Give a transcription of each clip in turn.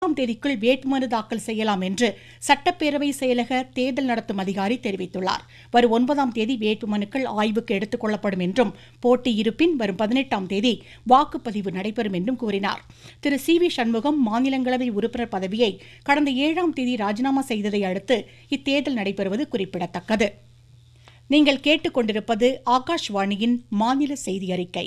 ஆம் தேதிக்குள் வேட்புமனு தாக்கல் செய்யலாம் என்று சட்டப்பேரவை செயலக தேர்தல் நடத்தும் அதிகாரி தெரிவித்துள்ளார் வரும் ஒன்பதாம் தேதி வேட்புமனுக்கள் ஆய்வுக்கு எடுத்துக் கொள்ளப்படும் என்றும் போட்டி இருப்பின் வரும் பதினெட்டாம் தேதி வாக்குப்பதிவு நடைபெறும் என்றும் கூறினார் திரு சி வி சண்முகம் மாநிலங்களவை உறுப்பினர் பதவியை கடந்த ஏழாம் தேதி ராஜினாமா செய்ததை அடுத்து இத்தேர்தல் நடைபெறுவது குறிப்பிடத்தக்கது நீங்கள் கேட்டுக்கொண்டிருப்பது ஆகாஷ்வாணியின் மாநில செய்தி அறிக்கை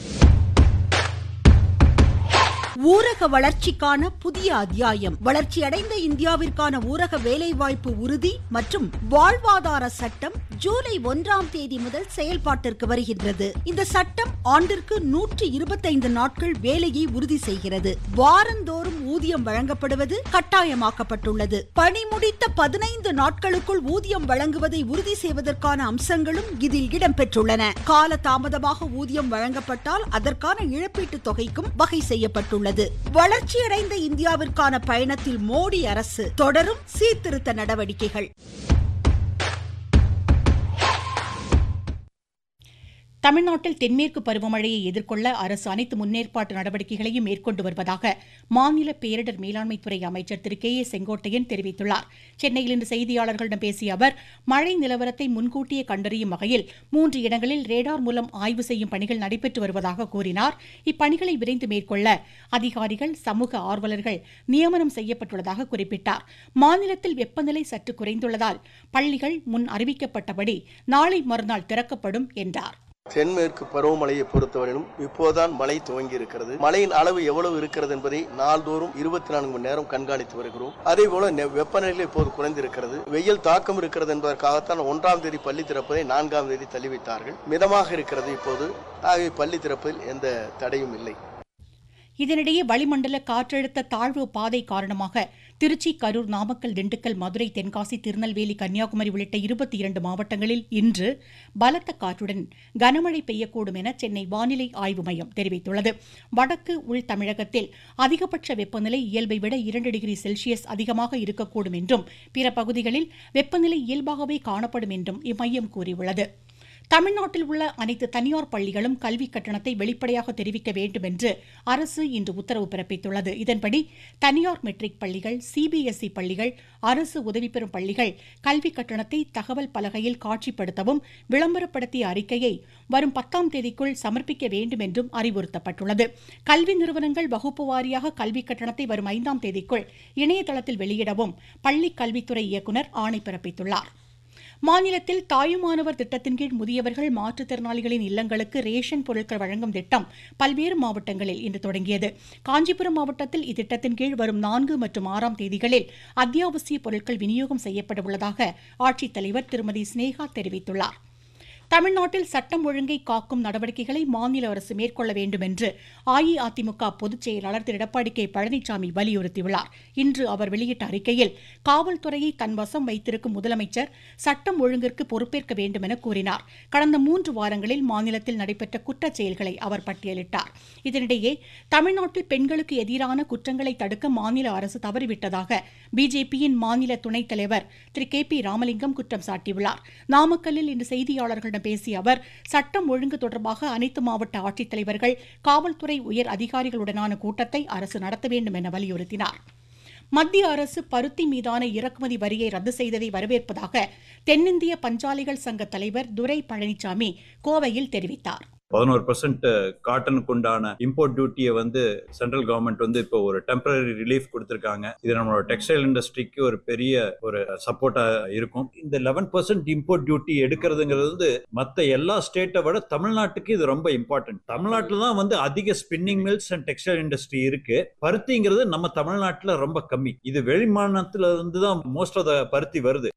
ஊரக வளர்ச்சிக்கான புதிய அத்தியாயம் வளர்ச்சியடைந்த இந்தியாவிற்கான ஊரக வேலைவாய்ப்பு உறுதி மற்றும் வாழ்வாதார சட்டம் ஜூலை ஒன்றாம் தேதி முதல் செயல்பாட்டிற்கு வருகின்றது இந்த சட்டம் ஆண்டிற்கு நூற்றி இருபத்தைந்து நாட்கள் வேலையை உறுதி செய்கிறது வாரந்தோறும் ஊதியம் வழங்கப்படுவது கட்டாயமாக்கப்பட்டுள்ளது பணி முடித்த பதினைந்து நாட்களுக்குள் ஊதியம் வழங்குவதை உறுதி செய்வதற்கான அம்சங்களும் இதில் இடம்பெற்றுள்ளன கால தாமதமாக ஊதியம் வழங்கப்பட்டால் அதற்கான இழப்பீட்டுத் தொகைக்கும் வகை செய்யப்பட்டுள்ளது வளர்ச்சியடைந்த இந்தியாவிற்கான பயணத்தில் மோடி அரசு தொடரும் சீர்திருத்த நடவடிக்கைகள் தமிழ்நாட்டில் தென்மேற்கு பருவமழையை எதிர்கொள்ள அரசு அனைத்து முன்னேற்பாட்டு நடவடிக்கைகளையும் மேற்கொண்டு வருவதாக மாநில பேரிடர் மேலாண்மைத்துறை அமைச்சர் திரு கே ஏ செங்கோட்டையன் தெரிவித்துள்ளார் சென்னையில் இன்று செய்தியாளர்களிடம் பேசிய அவர் மழை நிலவரத்தை முன்கூட்டியே கண்டறியும் வகையில் மூன்று இடங்களில் ரேடார் மூலம் ஆய்வு செய்யும் பணிகள் நடைபெற்று வருவதாக கூறினார் இப்பணிகளை விரைந்து மேற்கொள்ள அதிகாரிகள் சமூக ஆர்வலர்கள் நியமனம் செய்யப்பட்டுள்ளதாக குறிப்பிட்டார் மாநிலத்தில் வெப்பநிலை சற்று குறைந்துள்ளதால் பள்ளிகள் முன் அறிவிக்கப்பட்டபடி நாளை மறுநாள் திறக்கப்படும் என்றார் தென்மேற்கு பருவமழையை பொறுத்தவரையிலும் இப்போதுதான் மழை துவங்கி இருக்கிறது மழையின் அளவு எவ்வளவு இருக்கிறது என்பதை நாள்தோறும் இருபத்தி நான்கு மணி நேரம் கண்காணித்து வருகிறோம் அதே போல நெ- வெப்பநிலை இப்போது குறைந்திருக்கிறது வெயில் தாக்கம் இருக்கிறது என்பதற்காகத்தான் ஒன்றாம் தேதி பள்ளி திறப்பதை நான்காம் தேதி தள்ளி வைத்தார்கள் மிதமாக இருக்கிறது இப்போது ஆகவே பள்ளி திறப்பதில் எந்த தடையும் இல்லை இதனிடையே வளிமண்டல காற்றழுத்த தாழ்வு பாதை காரணமாக திருச்சி கரூர் நாமக்கல் திண்டுக்கல் மதுரை தென்காசி திருநெல்வேலி கன்னியாகுமரி உள்ளிட்ட இருபத்தி இரண்டு மாவட்டங்களில் இன்று பலத்த காற்றுடன் கனமழை பெய்யக்கூடும் என சென்னை வானிலை ஆய்வு மையம் தெரிவித்துள்ளது வடக்கு உள் தமிழகத்தில் அதிகபட்ச வெப்பநிலை இயல்பை விட இரண்டு டிகிரி செல்சியஸ் அதிகமாக இருக்கக்கூடும் என்றும் பிற பகுதிகளில் வெப்பநிலை இயல்பாகவே காணப்படும் என்றும் இம்மையம் கூறியுள்ளது தமிழ்நாட்டில் உள்ள அனைத்து தனியார் பள்ளிகளும் கல்விக் கட்டணத்தை வெளிப்படையாக தெரிவிக்க வேண்டும் என்று அரசு இன்று உத்தரவு பிறப்பித்துள்ளது இதன்படி தனியார் மெட்ரிக் பள்ளிகள் சிபிஎஸ்இ பள்ளிகள் அரசு உதவி பெறும் பள்ளிகள் கல்விக் கட்டணத்தை தகவல் பலகையில் காட்சிப்படுத்தவும் விளம்பரப்படுத்திய அறிக்கையை வரும் பத்தாம் தேதிக்குள் சமர்ப்பிக்க வேண்டும் என்றும் அறிவுறுத்தப்பட்டுள்ளது கல்வி நிறுவனங்கள் வகுப்பு வாரியாக கல்விக் கட்டணத்தை வரும் ஐந்தாம் தேதிக்குள் இணையதளத்தில் வெளியிடவும் பள்ளிக் கல்வித்துறை இயக்குநர் ஆணை பிறப்பித்துள்ளார் மாநிலத்தில் தாயுமானவர் திட்டத்தின் கீழ் முதியவர்கள் மாற்றுத்திறனாளிகளின் இல்லங்களுக்கு ரேஷன் பொருட்கள் வழங்கும் திட்டம் பல்வேறு மாவட்டங்களில் இன்று தொடங்கியது காஞ்சிபுரம் மாவட்டத்தில் இத்திட்டத்தின் கீழ் வரும் நான்கு மற்றும் ஆறாம் தேதிகளில் அத்தியாவசிய பொருட்கள் விநியோகம் செய்யப்பட உள்ளதாக ஆட்சித்தலைவர் திருமதி ஸ்னேகா தெரிவித்துள்ளார் தமிழ்நாட்டில் சட்டம் ஒழுங்கை காக்கும் நடவடிக்கைகளை மாநில அரசு மேற்கொள்ள வேண்டும் என்று அஇஅதிமுக பொதுச் செயலாளர் திரு எடப்பாடி கே பழனிசாமி வலியுறுத்தியுள்ளார் இன்று அவர் வெளியிட்ட அறிக்கையில் காவல்துறையை தன் வசம் வைத்திருக்கும் முதலமைச்சர் சட்டம் ஒழுங்கிற்கு பொறுப்பேற்க வேண்டும் என கூறினார் கடந்த மூன்று வாரங்களில் மாநிலத்தில் நடைபெற்ற குற்றச் செயல்களை அவர் பட்டியலிட்டார் இதனிடையே தமிழ்நாட்டில் பெண்களுக்கு எதிரான குற்றங்களை தடுக்க மாநில அரசு தவறிவிட்டதாக பிஜேபியின் மாநில துணைத் தலைவர் திரு கே பி ராமலிங்கம் குற்றம் சாட்டியுள்ளார் நாமக்கல்லில் இன்று செய்தியாளர்களிடம் பேசிய அவர் சட்டம் ஒழுங்கு தொடர்பாக அனைத்து மாவட்ட ஆட்சித்தலைவர்கள் காவல்துறை உயர் அதிகாரிகளுடனான கூட்டத்தை அரசு நடத்த வேண்டும் என வலியுறுத்தினார் மத்திய அரசு பருத்தி மீதான இறக்குமதி வரியை ரத்து செய்ததை வரவேற்பதாக தென்னிந்திய பஞ்சாலைகள் சங்க தலைவர் துரை பழனிசாமி கோவையில் தெரிவித்தார் பதினோரு பர்சன்ட் காட்டனுக்கு உண்டான இம்போர்ட் டியூட்டியை வந்து சென்ட்ரல் கவர்மெண்ட் வந்து இப்போ ஒரு டெம்பரரி ரிலீஃப் கொடுத்துருக்காங்க இது நம்மளோட டெக்ஸ்டைல் இண்டஸ்ட்ரிக்கு ஒரு பெரிய ஒரு சப்போர்ட்டா இருக்கும் இந்த லெவன் பர்சன்ட் இம்போர்ட் டியூட்டி எடுக்கிறதுங்கிறது வந்து மற்ற எல்லா ஸ்டேட்டை விட தமிழ்நாட்டுக்கு இது ரொம்ப இம்பார்ட்டன்ட் தமிழ்நாட்டில் தான் வந்து அதிக spinning mills and textile industry இருக்கு பருத்திங்கிறது நம்ம தமிழ்நாட்டில் ரொம்ப கம்மி இது வெளி மாநிலத்துல இருந்து தான் மோஸ்ட் ஆஃப் த பருத்தி வருது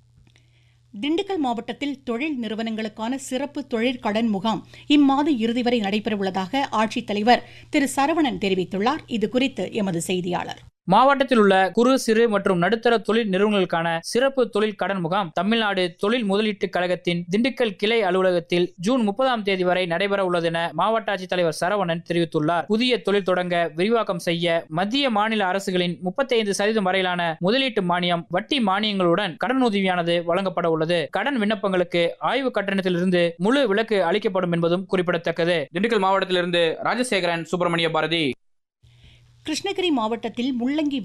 திண்டுக்கல் மாவட்டத்தில் தொழில் நிறுவனங்களுக்கான சிறப்பு தொழிற்கடன் முகாம் இம்மாத இறுதி வரை நடைபெறவுள்ளதாக ஆட்சித்தலைவர் திரு சரவணன் தெரிவித்துள்ளார் இதுகுறித்து எமது செய்தியாளர் மாவட்டத்தில் உள்ள குறு சிறு மற்றும் நடுத்தர தொழில் நிறுவனங்களுக்கான சிறப்பு தொழில் கடன் முகாம் தமிழ்நாடு தொழில் முதலீட்டு கழகத்தின் திண்டுக்கல் கிளை அலுவலகத்தில் ஜூன் முப்பதாம் தேதி வரை நடைபெற உள்ளது என மாவட்ட ஆட்சித்தலைவர் சரவணன் தெரிவித்துள்ளார் புதிய தொழில் தொடங்க விரிவாக்கம் செய்ய மத்திய மாநில அரசுகளின் முப்பத்தைந்து சதவீதம் வரையிலான முதலீட்டு மானியம் வட்டி மானியங்களுடன் கடன் உதவியானது வழங்கப்பட உள்ளது கடன் விண்ணப்பங்களுக்கு ஆய்வு கட்டணத்திலிருந்து முழு விலக்கு அளிக்கப்படும் என்பதும் குறிப்பிடத்தக்கது திண்டுக்கல் மாவட்டத்திலிருந்து ராஜசேகரன் சுப்பிரமணிய பாரதி கிருஷ்ணகிரி மாவட்டத்தில் முள்ளங்கி